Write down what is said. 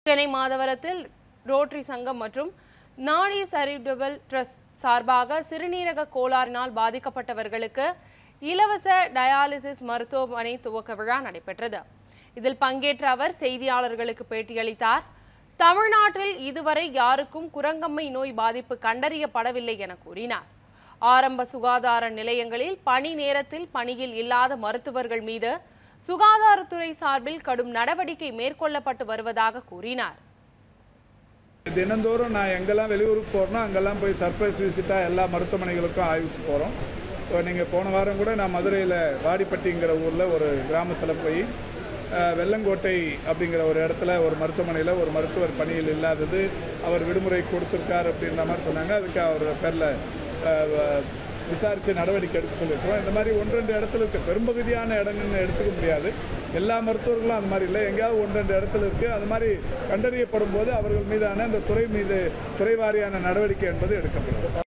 Chennai மாதவரத்தில் rotary சங்கம் மற்றும் நாடி சரிடபிள் ட்ரஸ்ட் சார்பாக சிறுநீரக கோளாறினால் பாதிக்கப்பட்டவர்களுக்கு இலவச டயாலிசிஸ் மருத்துவமனை துவக்க விழா நடைபெற்றது இதில் பங்கேற்ற அவர் செய்தியாளர்களுக்கு பேட்டியளித்தார் தமிழ்நாட்டில் இதுவரை யாருக்கும் குரங்கம்மை நோய் பாதிப்பு கண்டறியப்படவில்லை என கூறினார் ஆரம்ப சுகாதார நிலையங்களில் பணி நேரத்தில் பணியில் இல்லாத மருத்துவர்கள் மீது சுகாதாரத்துறை சார்பில் கடும் நடவடிக்கை மேற்கொள்ளப்பட்டு வருவதாக கூறினார் தினந்தோறும் நான் எங்கெல்லாம் வெளியூருக்கு போகிறேனோ அங்கெல்லாம் போய் சர்ப்ரைஸ் விசிட்டாக எல்லா மருத்துவமனைகளுக்கும் ஆய்வுக்கு போகிறோம் இப்போ நீங்கள் போன வாரம் கூட நான் மதுரையில் வாடிப்பட்டிங்கிற ஊரில் ஒரு கிராமத்தில் போய் அஹ், வெள்ளங்கோட்டை அப்படிங்கிற ஒரு இடத்துல ஒரு மருத்துவமனையில் ஒரு மருத்துவர் பணியில் இல்லாதது அவர் விடுமுறை கொடுத்துருக்கார் அப்படின்ற மாதிரி சொன்னாங்க அதுக்கு அவர் பேரில் விசாரித்து நடவடிக்கை எடுக்க சொல்லியிருக்கிறோம் இந்த மாதிரி ஒன்று ரெண்டு இடத்துல இருக்குது பெரும்பகுதியான இடங்கள்னு எடுத்துக்க முடியாது எல்லா மருத்துவர்களும் அந்த மாதிரி இல்லை எங்கேயாவது ஒன்று ரெண்டு இடத்துல இருக்குது அது மாதிரி கண்டறியப்படும் போது அவர்கள் மீதான இந்த துறை மீது துறை வாரியான நடவடிக்கை என்பது எடுக்கப்படும்